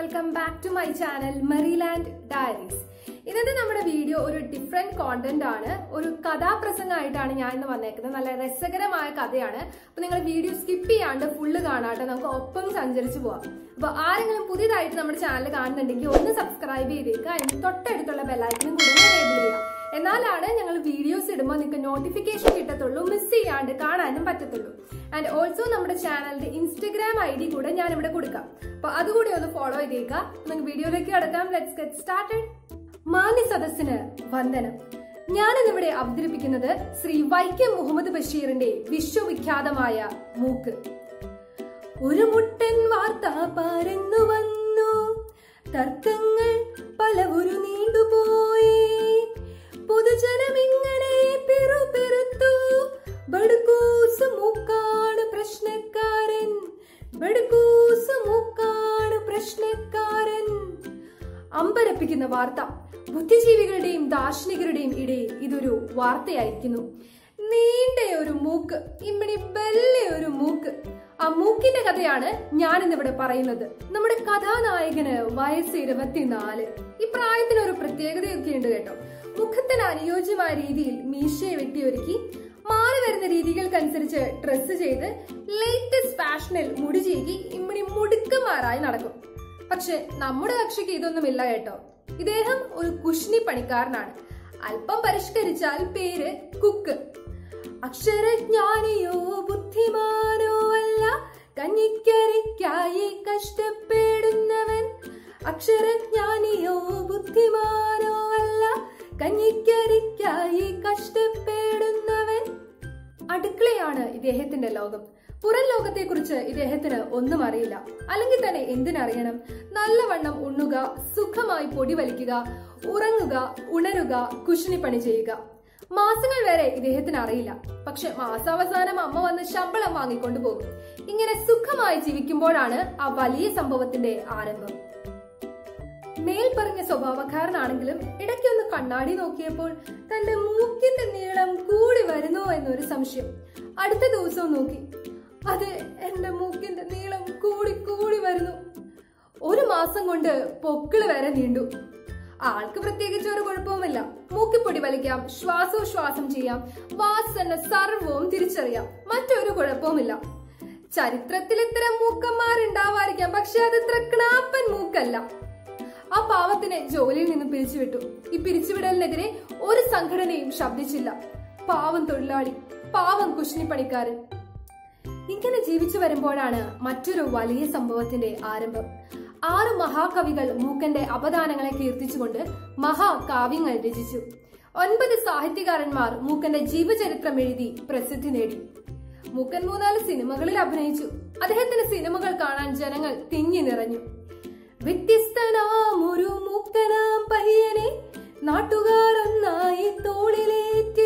welcome back to my channel Merryland diaries ഇന്നത്തെ നമ്മുടെ video ഒരു ഡിഫറെന്റ് കോണ്ടന്റ് ആണ് ഒരു കഥാപ്രസംഗമായിട്ടാണ് ഞാൻ ഇന്ന് വന്നേക്കുന്നത് നല്ല രസകരമായ കഥയാണ് അപ്പൊ നിങ്ങൾ വീഡിയോ സ്കിപ്പ് ചെയ്യാണ്ട് ഫുള്ള് കാണാട്ടെ നമുക്ക് ഒപ്പം സഞ്ചരിച്ചു പോവാം അപ്പൊ ആരെങ്കിലും പുതിയതായിട്ട് നമ്മുടെ ചാനൽ കാണുന്നുണ്ടെങ്കിൽ ഒന്ന് സബ്സ്ക്രൈബ് ചെയ്തേക്കുക അതിന് തൊട്ടടുത്തുള്ള ബെല്ലൈക്കനും കൂടെ എനേബിൾ ചെയ്യുക എന്നാലാണ് ഞങ്ങൾ വീഡിയോസ് ഇടുമ്പോൾ നിങ്ങൾക്ക് നോട്ടിഫിക്കേഷൻ കിട്ടത്തുള്ളൂ മിസ് ചെയ്യാണ്ട് കാണാനും പറ്റത്തുള്ളൂ ആൻഡ് ഓൾസോ നമ്മുടെ ചാനലിന്റെ ഇൻസ്റ്റഗ്രാം ഐ ഡി കൂടെ ഞാൻ ഇവിടെ കൊടുക്കാം അപ്പൊ അതുകൂടി ഒന്ന് ഫോളോ ചെയ്തേക്കുക നമുക്ക് വീഡിയോയിലേക്ക് കടക്കാം ലെറ്റ്സ് ഗെറ്റ് സ്റ്റാർട്ടഡ് മാന്യ സദസ്സിന് വന്ദനം ഞാനിന്നിവിടെ അവതരിപ്പിക്കുന്നത് ശ്രീ വൈക്കം മുഹമ്മദ് ബഷീറിന്റെ വിശ്വവിഖ്യാതമായ മൂക്ക് ഒരു മുട്ടൻ വാർത്ത പരന്നു വന്നു തർക്കങ്ങൾ പലവുരു നീണ്ടുപോയി പൊതുജനം ഇങ്ങനെ പെറുപെറുത്തു ബടുക്കൂസ് മൂക്കാണ് പ്രശ്നക്കാരൻ ബടുക്കൂസ് മൂക്കാണ് പ്രശ്നക്കാരൻ അമ്പരപ്പിക്കുന്ന വാർത്ത ബുദ്ധിജീവികളുടെയും ദാർശനികരുടെയും ഇടയിൽ ഇതൊരു വാർത്തയായിരിക്കുന്നു നീണ്ട ഒരു മൂക്ക് ഇമ്മണി ബല്ലെ ഒരു മൂക്ക് ആ മൂക്കിന്റെ കഥയാണ് ഞാൻ ഇന്നിവിടെ പറയുന്നത് നമ്മുടെ കഥാനായകന് വയസ്സ് ഇരുപത്തിനാല് ഈ പ്രായത്തിന് ഒരു പ്രത്യേകതയൊക്കെ ഉണ്ട് കേട്ടോ മുഖത്തിന് അനുയോജ്യമായ രീതിയിൽ മീശയെ വെട്ടിയൊരുക്കി മാറി വരുന്ന രീതികൾക്കനുസരിച്ച് ഡ്രസ്സ് ചെയ്ത് ലേറ്റസ്റ്റ് ഫാഷനിൽ മുടി ചീകി ഇമ്മണി മുടുക്കന്മാരായി നടക്കും പക്ഷെ നമ്മുടെ കക്ഷിക്ക് ഇതൊന്നുമില്ല കേട്ടോ ഇദ്ദേഹം ഒരു കുഷ്ണി പണിക്കാരനാണ് അല്പം പരിഷ്കരിച്ചാൽ പേര് കുക്ക് അക്ഷരജ്ഞാനിയോ ബുദ്ധിമാനോ അല്ല കഞ്ഞിക്കരിക്കായി കഷ്ടപ്പെടുന്നവൻ അക്ഷരജ്ഞാനിയോ ബുദ്ധിമാനോ അല്ല കഞ്ഞിക്കരിക്കായി കഷ്ടപ്പെടുന്നവൻ അടുക്കളയാണ് ഇദ്ദേഹത്തിന്റെ ലോകം പുറം ലോകത്തെക്കുറിച്ച് ഇദ്ദേഹത്തിന് ഒന്നും അറിയില്ല അല്ലെങ്കിൽ തന്നെ എന്തിനറിയണം നല്ലവണ്ണം ഉണ്ണുക സുഖമായി പൊടി വലിക്കുക ഉറങ്ങുക ഉണരുക കുശിനിപ്പണി ചെയ്യുക മാസങ്ങൾ വരെ ഇദ്ദേഹത്തിന് അറിയില്ല പക്ഷെ മാസാവസാനം അമ്മ വന്ന് ശമ്പളം വാങ്ങിക്കൊണ്ടു പോകും ഇങ്ങനെ സുഖമായി ജീവിക്കുമ്പോഴാണ് ആ വലിയ സംഭവത്തിന്റെ ആരംഭം മേൽ പറഞ്ഞ സ്വഭാവക്കാരനാണെങ്കിലും ഇടയ്ക്കൊന്ന് കണ്ണാടി നോക്കിയപ്പോൾ തന്റെ മൂക്കിന്റെ നീളം കൂടി വരുന്നോ എന്നൊരു സംശയം അടുത്ത ദിവസവും നോക്കി അത് എന്റെ മൂക്കിന്റെ നീളം കൂടി കൂടി വരുന്നു ഒരു മാസം കൊണ്ട് പൊക്കിള് വരെ നീണ്ടു ആൾക്ക് പ്രത്യേകിച്ച് ഒരു കുഴപ്പവുമില്ല മൂക്കിപ്പൊടി വലിക്കാം ശ്വാസോശ്വാസം ചെയ്യാം വാസന സർവവും തിരിച്ചറിയാം മറ്റൊരു കുഴപ്പവുമില്ല ചരിത്രത്തിൽ ഇത്തരം മൂക്കന്മാരുണ്ടാവാതിരിക്കാം പക്ഷെ അത് ഇത്ര ക്ലാപ്പൻ മൂക്കല്ല ആ പാവത്തിനെ ജോലിയിൽ നിന്ന് പിരിച്ചുവിട്ടു ഈ പിരിച്ചുവിടലിനെതിരെ ഒരു സംഘടനയും ശബ്ദിച്ചില്ല പാവം തൊഴിലാളി പാവം കുഷ്ണിപ്പണിക്കാരൻ ഇങ്ങനെ ജീവിച്ചു വരുമ്പോഴാണ് മറ്റൊരു വലിയ സംഭവത്തിന്റെ ആരംഭം ആറ് മഹാകവികൾ മൂക്കന്റെ അപദാനങ്ങളെ കീർത്തിച്ചുകൊണ്ട് മഹാകാവ്യങ്ങൾ രചിച്ചു ഒൻപത് സാഹിത്യകാരന്മാർ മൂക്കന്റെ ജീവചരിത്രം എഴുതി പ്രസിദ്ധി നേടി മൂക്കൻ മൂന്നാല് സിനിമകളിൽ അഭിനയിച്ചു അദ്ദേഹത്തിന്റെ സിനിമകൾ കാണാൻ ജനങ്ങൾ തിങ്ങി നിറഞ്ഞു വ്യത്യസ്തനാമൊരു മൂക്കനാം പയ്യനെ നാട്ടുകാരൊന്നായി തോളിലേറ്റി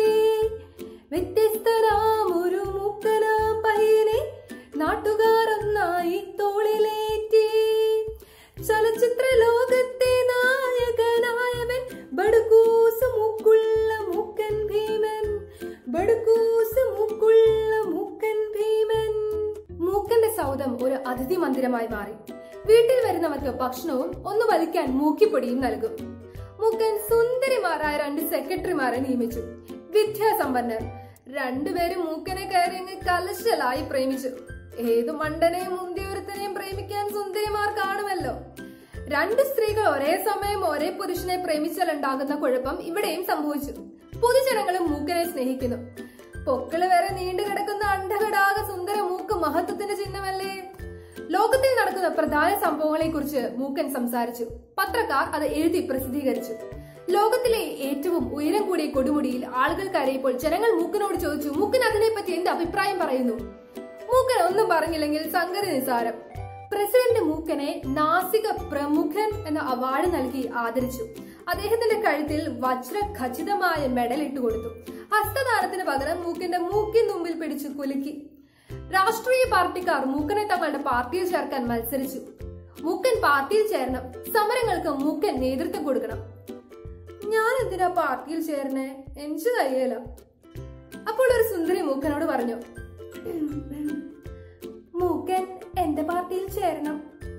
വ്യത്യസ്തനാമൊരു മൂക്കനാം പയ്യനെ നാട്ടുകാരൊന്നായി തോളിലേറ്റി ചലച്ചിത്ര ലോകത്തെ നായകനായവൻ ബടുക്കൂസ് മൂക്കുള്ള മൂക്കൻ ഭീമൻ ബടുക്കൂസ് മൂക്കുള്ള മൂക്കൻ ഭീമൻ മൂക്കന്റെ സൗദം ഒരു അതിഥി മന്ദിരമായി മാറി വീട്ടിൽ വരുന്നവർക്ക് ഭക്ഷണവും ഒന്ന് വലിക്കാൻ മൂക്കിപ്പൊടിയും നൽകും മൂക്കൻ സുന്ദരിമാരായ രണ്ട് സെക്രട്ടറിമാരെ നിയമിച്ചു വിദ്യാസമ്പന്നർ രണ്ടുപേരും മൂക്കനെ കയറി കലശലായി പ്രേമിച്ചു ഏതു മണ്ടനെയും മുന്തിയൊരുത്തനെയും പ്രേമിക്കാൻ സുന്ദരിമാർ കാണുമല്ലോ രണ്ട് സ്ത്രീകൾ ഒരേ സമയം ഒരേ പുരുഷനെ പ്രേമിച്ചാൽ ഉണ്ടാകുന്ന കുഴപ്പം ഇവിടെയും സംഭവിച്ചു പൊതുജനങ്ങളും മൂക്കനെ സ്നേഹിക്കുന്നു പൊക്കിള് വരെ നീണ്ടു കിടക്കുന്ന അണ്ഡഘടാക സുന്ദര മൂക്ക് മഹത്വത്തിന്റെ ചിഹ്നമല്ലേ ലോകത്തിൽ നടക്കുന്ന പ്രധാന സംഭവങ്ങളെ കുറിച്ച് മൂക്കൻ സംസാരിച്ചു പത്രക്കാർ അത് എഴുതി പ്രസിദ്ധീകരിച്ചു ലോകത്തിലെ ഏറ്റവും ഉയരം കൂടിയ കൊടുമുടിയിൽ ആളുകൾ കരയപ്പോൾ ജനങ്ങൾ മൂക്കനോട് ചോദിച്ചു മൂക്കൻ അതിനെപ്പറ്റി എന്ത് അഭിപ്രായം പറയുന്നു മൂക്കൻ ഒന്നും പറഞ്ഞില്ലെങ്കിൽ സംഗതി നിസാരം പ്രസിഡന്റ് മൂക്കനെ നാസിക പ്രമുഖൻ എന്ന അവാർഡ് നൽകി ആദരിച്ചു അദ്ദേഹത്തിന്റെ കഴുത്തിൽ വജ്ര ഖചിതമായ മെഡൽ ഇട്ടുകൊടുത്തു ഹസ്തദാനത്തിന് പകരം മൂക്കിന്റെ മൂക്കിൻ മുമ്പിൽ പിടിച്ചു കുലുക്കി രാഷ്ട്രീയ പാർട്ടിക്കാർ മൂക്കനെ തങ്ങളുടെ പാർട്ടിയിൽ ചേർക്കാൻ മത്സരിച്ചു മൂക്കൻ പാർട്ടിയിൽ ചേരണം സമരങ്ങൾക്ക് മൂക്കൻ നേതൃത്വം കൊടുക്കണം ഞാൻ എന്തിനാ പാർട്ടിയിൽ ചേരണേ എനിക്ക് കഴിയല അപ്പോൾ ഒരു സുന്ദരി മൂക്കനോട് പറഞ്ഞു മൂക്കൻ എന്റെ പാർട്ടിയിൽ ചേരണം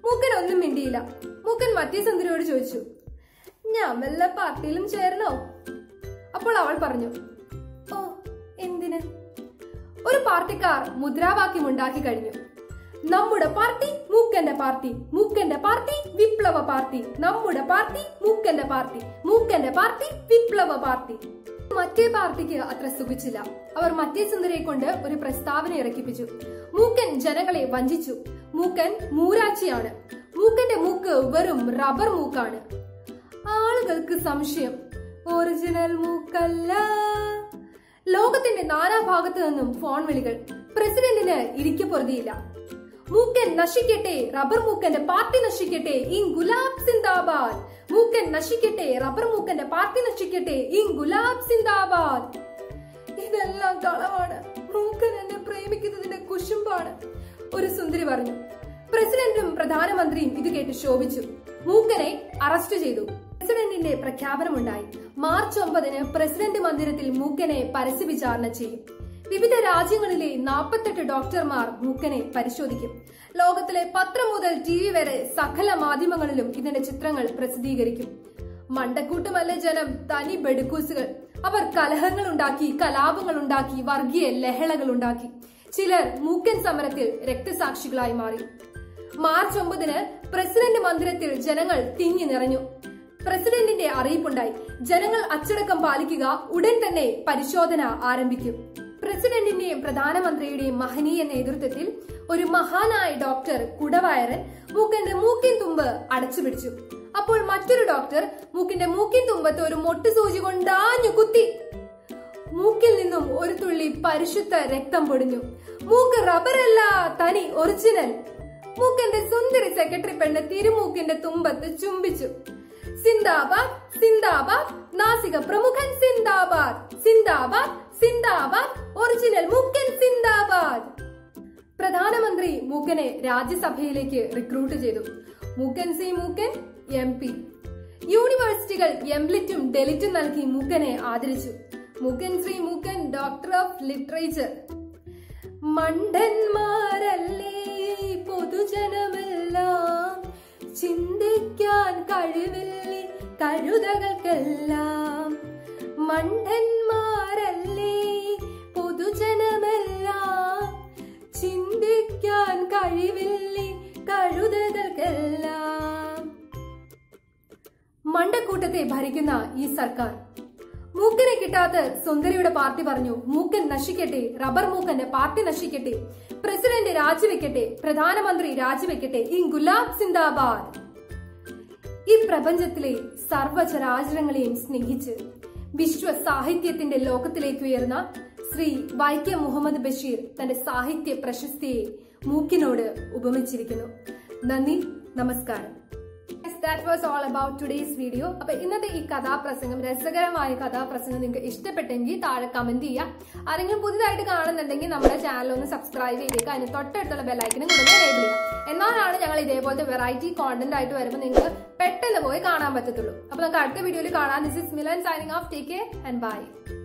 മൂക്കൻ ഒന്നും മിണ്ടിയില്ല മൂക്കൻ മറ്റേ സുന്ദരിയോട് ചോദിച്ചു ഞാൻ വല്ല പാർട്ടിയിലും ചേരണോ അപ്പോൾ അവൾ പറഞ്ഞു ഓ എന്തിന് ഒരു പാർട്ടിക്കാർ മുദ്രാവാക്യം ഉണ്ടാക്കി കഴിഞ്ഞു നമ്മുടെ പാർട്ടി മൂക്കന്റെ പാർട്ടി മൂക്കന്റെ പാർട്ടി വിപ്ലവ പാർട്ടി നമ്മുടെ പാർട്ടി മൂക്കന്റെ പാർട്ടി മൂക്കന്റെ പാർട്ടി വിപ്ലവ പാർട്ടി മറ്റേ പാർട്ടിക്ക് അത്ര സുഖിച്ചില്ല അവർ മറ്റേ സുന്ദരിയെ കൊണ്ട് ഒരു പ്രസ്താവന ഇറക്കിപ്പിച്ചു മൂക്കൻ ജനങ്ങളെ വഞ്ചിച്ചു മൂക്കൻ മൂരാച്ചിയാണ് മൂക്കന്റെ മൂക്ക് വെറും റബ്ബർ മൂക്കാണ് ആളുകൾക്ക് സംശയം ഒറിജിനൽ മൂക്കല്ല ലോകത്തിന്റെ നാനാഭാഗത്തു നിന്നും ഫോൺ വിളികൾ പ്രസിഡന്റിന് ഇരിക്കപ്പൊറുതിയില്ല മൂക്കൻ നശിക്കട്ടെ റബ്ബർ മൂക്കന്റെ പാർട്ടി നശിക്കട്ടെ ഇൻ ഗുലാബ് സിന്ദാബാദ് മൂക്കൻ നശിക്കട്ടെ റബ്ബർ മൂക്കന്റെ പാർട്ടി നശിക്കട്ടെ ഇൻ ഗുലാബ് സിന്ദാബാദ് ഇതെല്ലാം കളവാണ് മൂക്കൻ എന്നെ പ്രേമിക്കുന്നതിന്റെ കുശുമ്പാണ് ഒരു സുന്ദരി പറഞ്ഞു പ്രസിഡന്റും പ്രധാനമന്ത്രിയും ഇത് കേട്ട് ശോഭിച്ചു മൂക്കനെ അറസ്റ്റ് ചെയ്തു പ്രസിഡന്റിന്റെ പ്രഖ്യാപനമുണ്ടായി മാർച്ച് ഒമ്പതിന് പ്രസിഡന്റ് മന്ദിരത്തിൽ മൂക്കനെ പരസ്യ വിചാരണ ചെയ്യും വിവിധ രാജ്യങ്ങളിലെ നാൽപ്പത്തെട്ട് ഡോക്ടർമാർ മൂക്കനെ പരിശോധിക്കും ലോകത്തിലെ പത്രം മുതൽ ടി വി വരെ സകല മാധ്യമങ്ങളിലും ഇതിന്റെ ചിത്രങ്ങൾ പ്രസിദ്ധീകരിക്കും മണ്ടക്കൂട്ടമല്ല ജനം തനി ബെടുക്കൂസുകൾ അവർ കലഹങ്ങൾ ഉണ്ടാക്കി കലാപങ്ങൾ ഉണ്ടാക്കി വർഗീയ ലഹളകൾ ഉണ്ടാക്കി ചിലർ മൂക്കൻ സമരത്തിൽ രക്തസാക്ഷികളായി മാറി മാർച്ച് ഒമ്പതിന് പ്രസിഡന്റ് മന്ദിരത്തിൽ ജനങ്ങൾ തിങ്ങി നിറഞ്ഞു പ്രസിഡന്റിന്റെ അറിയിപ്പുണ്ടായി ജനങ്ങൾ അച്ചടക്കം പാലിക്കുക ഉടൻ തന്നെ പരിശോധന ആരംഭിക്കും പ്രസിഡന്റിന്റെയും പ്രധാനമന്ത്രിയുടെയും മഹനീയ നേതൃത്വത്തിൽ ഒരു മഹാനായ ഡോക്ടർ കുടവയറൻ മൂക്കന്റെ മൂക്കിൻ തുമ്പ് അടച്ചുപിടിച്ചു അപ്പോൾ മറ്റൊരു ഡോക്ടർ മൂക്കിന്റെ മൂക്കിൻ തുമ്പത്ത് ഒരു മൊട്ട് സൂചി കൊണ്ടാഞ്ഞു കുത്തി മൂക്കിൽ നിന്നും ഒരു തുള്ളി പരിശുദ്ധ രക്തം പൊടിഞ്ഞു മൂക്ക് റബ്ബറല്ല തനി ഒറിജിനൽ മൂക്കന്റെ സുന്ദരി സെക്രട്ടറി പെണ്ണ് തിരുമൂക്കിന്റെ തുമ്പത്ത് ചുംബിച്ചു സിന്ദാബാദ് സിന്ദാബാദ് നാസിക പ്രമുഖൻ സിന്ദാബാദ് സിന്ദാബാദ് സിന്ദാബാദ് ഒറിജിനൽ മൂക്കൻ സിന്ദാബാദ് പ്രധാനമന്ത്രി മൂക്കനെ രാജ്യസഭയിലേക്ക് റിക്രൂട്ട് ചെയ്തു മൂക്കൻ സി മൂക്കൻ എം പി യൂണിവേഴ്സിറ്റികൾ എംലിറ്റും ഡെലിറ്റും നൽകി മൂക്കനെ ആദരിച്ചു മൂക്കൻ ശ്രീ മൂക്കൻ ഡോക്ടർ ഓഫ് ലിറ്ററേച്ചർ മണ്ടന്മാരല്ലേ പൊതുജനമെല്ലാം ചിന്തിക്കാൻ കഴിവില്ലേ കഴുതകൾക്കെല്ലാം മണ്ടന്മാരല്ലേ പൊതുജനമെല്ലാം ചിന്തിക്കാൻ കഴിവില്ലേ കഴുതകൾക്കെല്ലാം മണ്ടക്കൂട്ടത്തെ ഭരിക്കുന്ന ഈ സർക്കാർ മൂക്കനെ കിട്ടാത്ത സുന്ദരിയുടെ പാർട്ടി പറഞ്ഞു മൂക്കൻ നശിക്കട്ടെ റബ്ബർ മൂക്കന്റെ പാർട്ടി നശിക്കട്ടെ പ്രസിഡന്റ് രാജിവെക്കട്ടെ പ്രധാനമന്ത്രി രാജിവെക്കട്ടെ ഈ ഗുലാബ് സിന്ദാബാദ് ഈ പ്രപഞ്ചത്തിലെ സർവചരാചരങ്ങളെയും സ്നേഹിച്ച് വിശ്വ സാഹിത്യത്തിന്റെ ലോകത്തിലേക്ക് ഉയർന്ന ശ്രീ വൈക്കം മുഹമ്മദ് ബഷീർ തന്റെ സാഹിത്യ പ്രശസ്തിയെ മൂക്കിനോട് ഉപമിച്ചിരിക്കുന്നു നന്ദി നമസ്കാരം that was all about today's video അപ്പൊ ഇന്നത്തെ ഈ കഥാപ്രസംഗം രസകരമായ കഥാപ്രസംഗം നിങ്ങൾക്ക് ഇഷ്ടപ്പെട്ടെങ്കിൽ താഴെ കമന്റ് ചെയ്യുക ആരെങ്കിലും പുതിയതായിട്ട് കാണുന്നുണ്ടെങ്കിൽ നമ്മുടെ ചാനൽ ഒന്ന് സബ്സ്ക്രൈബ് ചെയ്തേക്കുക അതിന് തൊട്ടടുത്തുള്ള ബെല്ലൈക്കനും കൂടെ എനേബിൾ ചെയ്യുക എന്നാലാണ് ഞങ്ങൾ ഇതേപോലത്തെ വെറൈറ്റി കോണ്ടന്റ് ആയിട്ട് വരുമ്പോൾ നിങ്ങൾക്ക് പെട്ടെന്ന് പോയി കാണാൻ പറ്റത്തുള്ളൂ അപ്പൊ നമുക്ക് അടുത്ത വീഡിയോയിൽ കാണാം this is Milan signing off take care and by